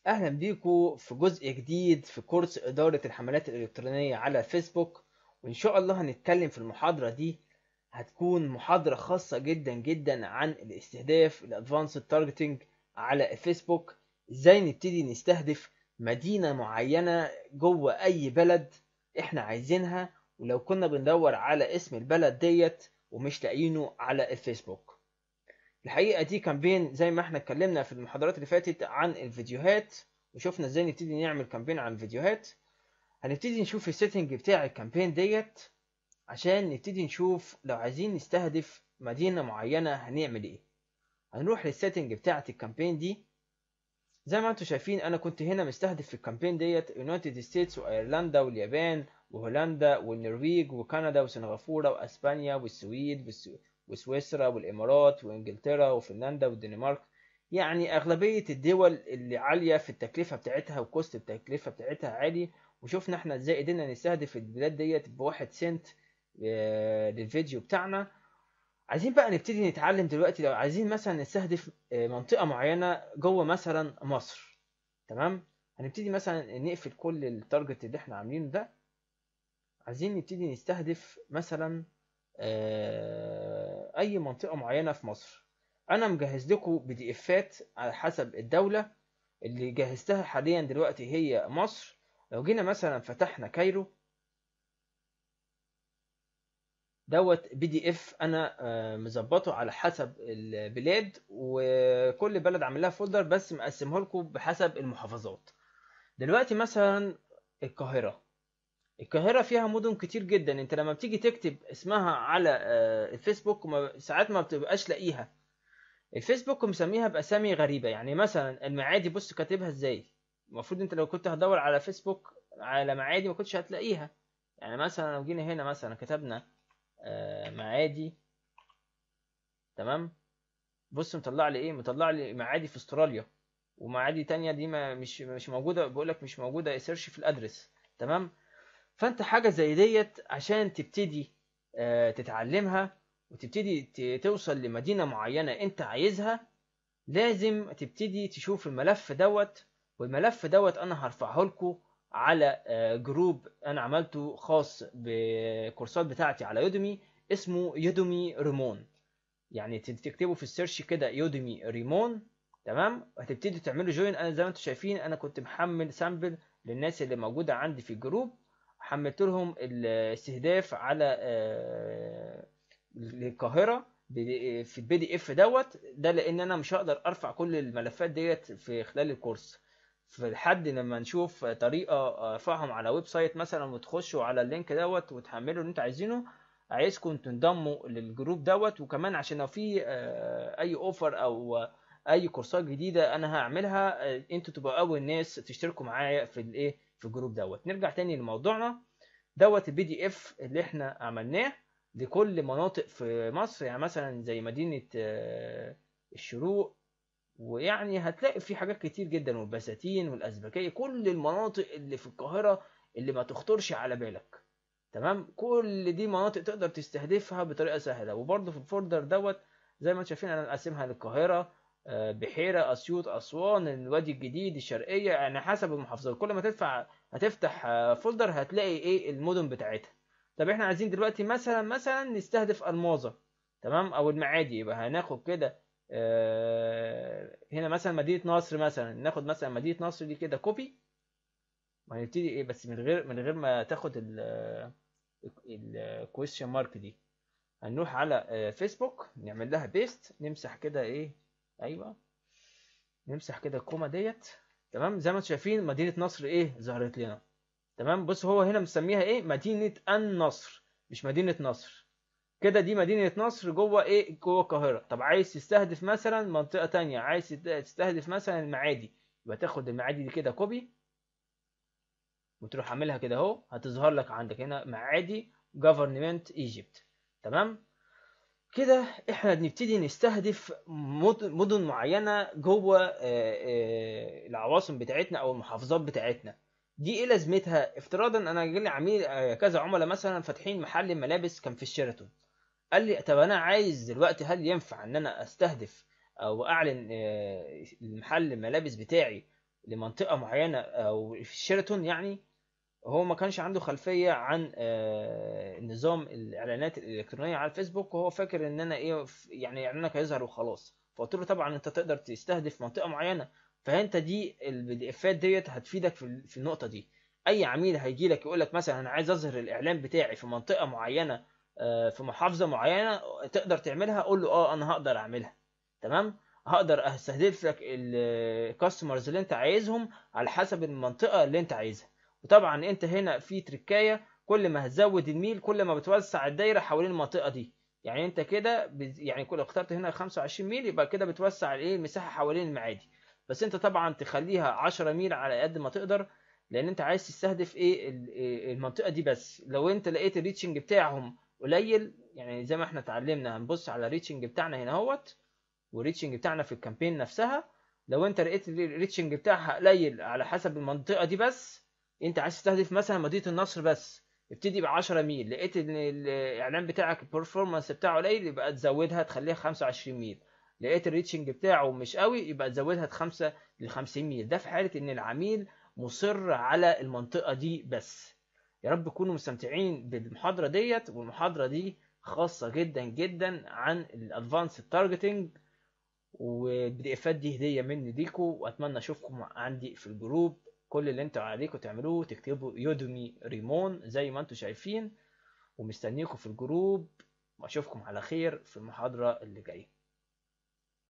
أهلا بيكم في جزء جديد في كورس إدارة الحملات الإلكترونية على فيسبوك وإن شاء الله هنتكلم في المحاضرة دي هتكون محاضرة خاصة جدا جدا عن الاستهداف الادفانسد تارجتنج على فيسبوك ازاي نبتدي نستهدف مدينة معينة جوه أي بلد احنا عايزينها ولو كنا بندور على اسم البلد ديت ومش لاقيينه على الفيسبوك الحقيقة دي كامبين زي ما احنا اتكلمنا في المحاضرات اللي فاتت عن الفيديوهات وشفنا ازاي نبتدي نعمل كامبين عن الفيديوهات هنبتدي نشوف السيتنج بتاع الكامبين ديت عشان نبتدي نشوف لو عايزين نستهدف مدينة معينة هنعمل ايه هنروح للسيتنج بتاعة الكامبين دي زي ما انتم شايفين انا كنت هنا مستهدف في الكامبين ديت يونايتد ستيتس وايرلندا واليابان وهولندا والنرويج وكندا وسنغافورة واسبانيا والسويد والسو... وسويسرا والامارات وانجلترا وفنلندا والدنمارك يعني اغلبيه الدول اللي عاليه في التكلفه بتاعتها وكوست التكلفه بتاعتها عالي وشفنا احنا ازاي قدرنا نستهدف البلاد ديت بواحد سنت للفيديو بتاعنا عايزين بقى نبتدي نتعلم دلوقتي لو عايزين مثلا نستهدف منطقه معينه جوه مثلا مصر تمام هنبتدي مثلا نقفل كل التارجت اللي احنا عاملينه ده عايزين نبتدي نستهدف مثلا اي منطقه معينه في مصر انا مجهز لكم بي دي افات على حسب الدوله اللي جهزتها حاليا دلوقتي هي مصر لو جينا مثلا فتحنا كايرو دوت بي دي اف انا مظبطه على حسب البلاد وكل بلد عامل لها فولدر بس مقسمه لكم بحسب المحافظات دلوقتي مثلا القاهره القاهرة فيها مدن كتير جدا انت لما بتيجي تكتب اسمها على الفيسبوك ساعات ما بتبقاش لاقيها الفيسبوك مسميها باسامي غريبة يعني مثلا المعادي بص كاتبها ازاي المفروض انت لو كنت هتدور على فيسبوك على معادي ما كنتش هتلاقيها يعني مثلا لو جينا هنا مثلا كتبنا معادي تمام بص مطلع لي ايه مطلع لي معادي في استراليا ومعادي تانية دي ما مش مش موجودة بقولك مش موجودة سيرش في الادرس تمام فانت حاجة زي ديت عشان تبتدي تتعلمها وتبتدي توصل لمدينة معينة انت عايزها لازم تبتدي تشوف الملف دوت والملف دوت انا هرفعه لكم على جروب انا عملته خاص بكورسات بتاعتي على يودمي اسمه يودمي ريمون يعني تكتبوا في السيرش كده يودمي ريمون تمام هتبتدي تعملوا جوين انا زي ما انتم شايفين انا كنت محمل سامبل للناس اللي موجوده عندي في الجروب حملت لهم الاستهداف على القاهره في البي دي اف دوت ده لان انا مش هقدر ارفع كل الملفات ديت في خلال الكورس فلحد لما نشوف طريقه ارفعهم على ويب سايت مثلا وتخشوا على اللينك دوت وتحملوا اللي انتوا عايزينه عايزكم تنضموا للجروب دوت وكمان عشان لو في اي اوفر او اي كورسات جديده انا هعملها انتوا تبقوا اول ناس تشتركوا معايا في الايه في الجروب دوت نرجع تاني لموضوعنا دوت البي دي اف اللي احنا عملناه لكل مناطق في مصر يعني مثلا زي مدينة الشروق ويعني هتلاقي في حاجات كتير جدا والبساتين والأزبكية كل المناطق اللي في القاهرة اللي ما تخطرش على بالك تمام كل دي مناطق تقدر تستهدفها بطريقة سهلة وبرضه في الفولدر دوت زي ما انتم شايفين انا مقسمها للقاهرة بحيرة أسيوط أسوان الوادي الجديد الشرقية يعني حسب المحافظات كل ما تدفع هتفتح فولدر هتلاقي ايه المدن بتاعتها طب احنا عايزين دلوقتي مثلا مثلا نستهدف الماظة تمام او المعادي يبقى هناخد كده اه هنا مثلا مدينة نصر مثلا ناخد مثلا مدينة نصر دي كده كوبي وهنبتدي ايه بس من غير من غير ما تاخد ال الكويشن مارك دي هنروح على فيسبوك نعمل لها بيست نمسح كده ايه ايوه نمسح كده الكومه ديت تمام زي ما انتم شايفين مدينه نصر ايه ظهرت لنا تمام بص هو هنا مسميها ايه مدينه النصر مش مدينه نصر كده دي مدينه نصر جوه ايه جوه القاهره طب عايز تستهدف مثلا منطقه تانية عايز تستهدف مثلا المعادي يبقى تاخد المعادي دي كده كوبي وتروح عاملها كده اهو هتظهر لك عندك هنا معادي جفرمنت ايجيبت تمام كده احنا بنبتدي نستهدف مدن معينه جوه العواصم بتاعتنا او المحافظات بتاعتنا دي ايه لازمتها افتراضا انا جالي عميل كذا عملاء مثلا فاتحين محل ملابس كان في الشيراتون قال لي طب انا عايز دلوقتي هل ينفع ان انا استهدف او اعلن المحل الملابس بتاعي لمنطقه معينه او في شيراتون يعني هو ما كانش عنده خلفيه عن آه، نظام الاعلانات الالكترونيه على الفيسبوك وهو فاكر ان انا ايه ف- يعني اعلانك هيظهر وخلاص فقلت له طبعا انت تقدر تستهدف منطقه معينه فانت دي البي دي افات ديت هتفيدك في ال- في النقطه دي اي عميل هيجي لك يقول لك مثلا انا عايز اظهر الاعلان بتاعي في منطقه معينه آه، في محافظه معينه تقدر تعملها قول له اه انا هقدر اعملها تمام هقدر استهدف لك الكاستمرز اللي انت عايزهم على حسب المنطقه اللي انت عايزها وطبعا انت هنا في تريكايه كل ما هتزود الميل كل ما بتوسع الدايره حوالين المنطقه دي يعني انت كده بز- يعني كل اخترت هنا 25 ميل يبقى كده بتوسع الايه المساحه حوالين المعادي بس انت طبعا تخليها 10 ميل على قد ما تقدر لان انت عايز تستهدف ايه ال- إيه المنطقه دي بس لو انت لقيت الريتشنج بتاعهم قليل يعني زي ما احنا اتعلمنا هنبص على الريتشنج بتاعنا هنا اهوت والريتشنج بتاعنا في الكامبين نفسها لو انت لقيت الريتشنج بتاعها قليل على حسب المنطقه دي بس انت عايز تستهدف مثلا مدينه النصر بس ابتدي ب 10 ميل لقيت ان الاعلان بتاعك البرفورمانس بتاعه قليل يبقى تزودها تخليها 25 ميل لقيت الريتشنج بتاعه مش قوي يبقى تزودها 5 ل 50 ميل ده في حاله ان العميل مصر على المنطقه دي بس يا رب تكونوا مستمتعين بالمحاضره ديت والمحاضره دي خاصه جدا جدا عن الادفانس تارجتنج والبي دي افات دي هديه مني ليكم واتمنى اشوفكم عندي في الجروب كل اللي انتوا عليكم تعملوه تكتبوا يودمي ريمون زي ما انتوا شايفين ومستنيكم في الجروب واشوفكم على خير في المحاضره اللي جايه